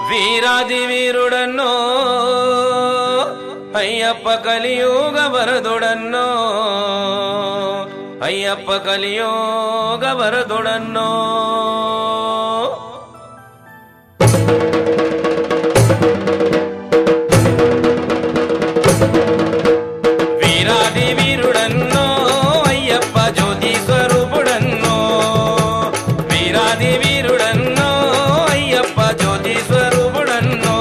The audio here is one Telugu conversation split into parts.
వీరాది వీరుడన్నో అయ్యప్ప కలియోగ వరదుడన్నో అయ్యప్ప కలియోగ వరదుడన్నో వీరాది వీరుడన్నో అయ్యప్ప జ్యోతి స్వరూపుడన్నో వీరాది వీరుడన్నో అయ్యప్ప జ్యోతి స్వరూపుడన్నో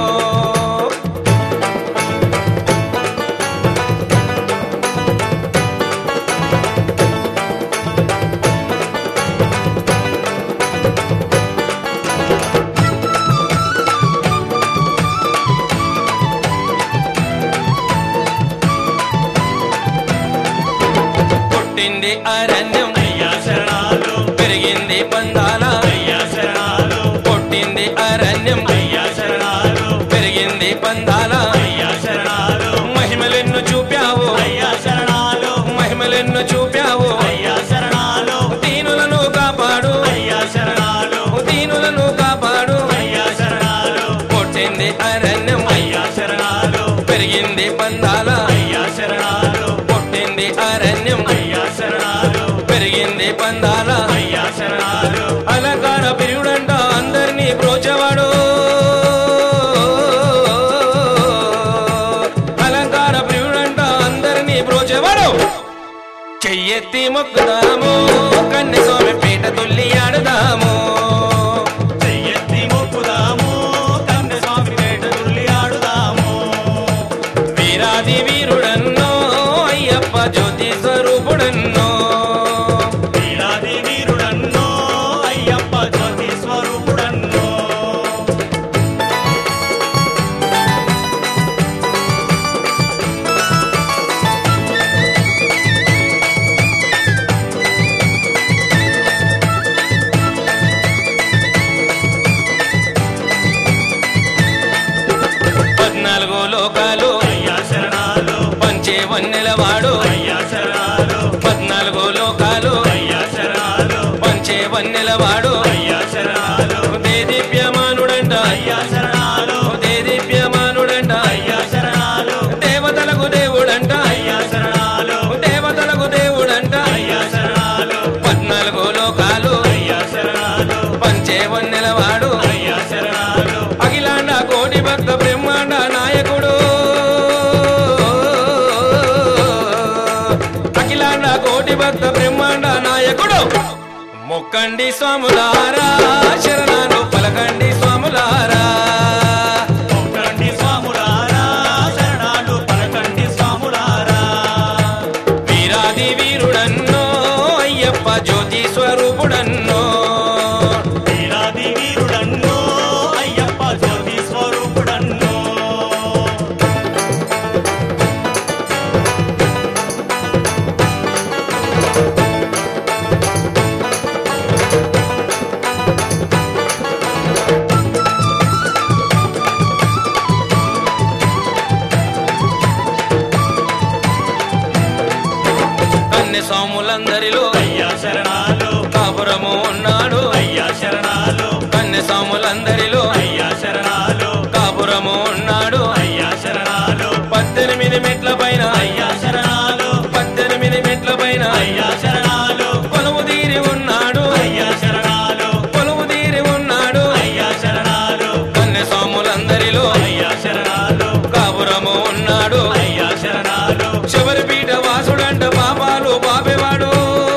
పుట్టింది అరణ్యం అయ్యా శరణాలు పెరిగింది పందాల అయ్యా శరణాలు పుట్టింది అరణ్యం అయ్యా శరణాలు పెరిగింది పందాల అయ్యా శరణాలు మహిమలెన్ను చూపావు అయ్యా శరణాలు మహిమలెన్ను చూపావు అయ్యా శరణాలు దీనులను కాపాడు అయ్యా శరణాలు దీనులను కాపాడు అయ్యా శరణాలు పుట్టింది అరణ్యం అయ్యా శరణాలు పెరిగింది పందాల అయ్యా శరణాలు పుట్టింది అరణ్యం అయ్యా శరణాలు పెరిగింది పందాల అయ్యా శరణాలు అలంకార ప్రియుడంట అందరినీ బ్రోచవాడు అలంకార ప్రియుడంట అందరినీ బ్రోచవాడు చెయ్యెత్తి మొక్కుదాము కన్నె స్వామి పీట తుల్లి ఆడుదాము చెయ్యెత్తి మొక్కుదాము కన్నె స్వామి పేట తుల్లి ఆడుదాము వీరాది వీరుడన్నో అయ్యప్ప జ్యోతి స్వరూపుడన్నో వీరాది వీరుడన్నో అయ్యప్ప జ్యోతి స్వరూపుడన్నో పద్నాలుగు లోకాలు అయ్యా శరణాలు పంచే వన్నెలవాడు అయ్యా శరణాలు పద్నాలుగు లోకాలు అయ్యా శరణాలు పంచే వన్నెలవాడు అయ్యా శరణాలు దేదీప్యమానుడంట అయ్యా శరణాలు దేదీప్యమానుడంట అయ్యా శరణాలు దేవతలకు దేవుడంట అయ్యా శరణాలు దేవతలకు దేవుడంట అయ్యా శరణాలు పద్నాలుగు లోకాలు అయ్యా శరణాలు పంచే వన్నెలవాడు అయ్యా శరణాలు అఖిలాండ కోటి భక్త బ్రహ్మాండ నాయకుడు అఖిలాండ కోటి భక్త బ్రహ్మాండ నాయకుడు మొక్కండి స్వాములారా శరణాలు పలకండి స్వాములారా ఒక్కండి స్వాములారా శరణాలు పలకండి స్వాములారా వీరాది వీరుడన్నో అయ్యప్ప జ్యోతి స్వరూపుడన్నో వీరాది వీరుడన్నో అయ్యప్ప జ్యోతి స్వరూపుడన్నో కన్నె స్వాములందరిలో అయ్యా శరణాలు కాపురము ఉన్నాడు అయ్యా శరణాలు కన్నె స్వాములందరిలో అయ్యా శరణాలు కాపురము ఉన్నాడు అయ్యా శరణాలు పద్దెనిమిది మెట్ల పైన అయ్యా శరణాలు పద్దెనిమిది మెట్ల పైన అయ్యా శరణాలు కొలువు తీరి ఉన్నాడు అయ్యా శరణాలు కొలువు తీరి ఉన్నాడు అయ్యా శరణాలు కన్నె స్వాములందరిలో అయ్యా శరణాలు కాపురము ఉన్నాడు అయ్యా శరణాలు చివరి పీఠ వాసుడంట పాపాలు పాపేవాడు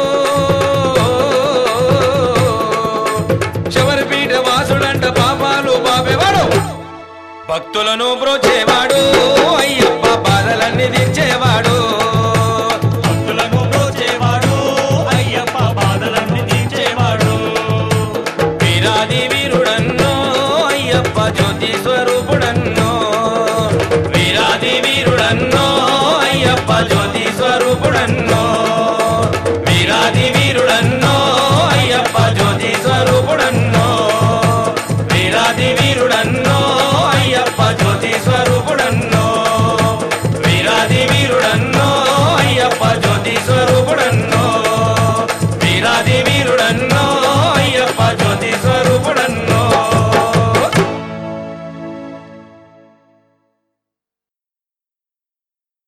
చివరి పీఠ వాసుడంట పాపాలు పాపేవాడు భక్తులను బ్రోచేవాడు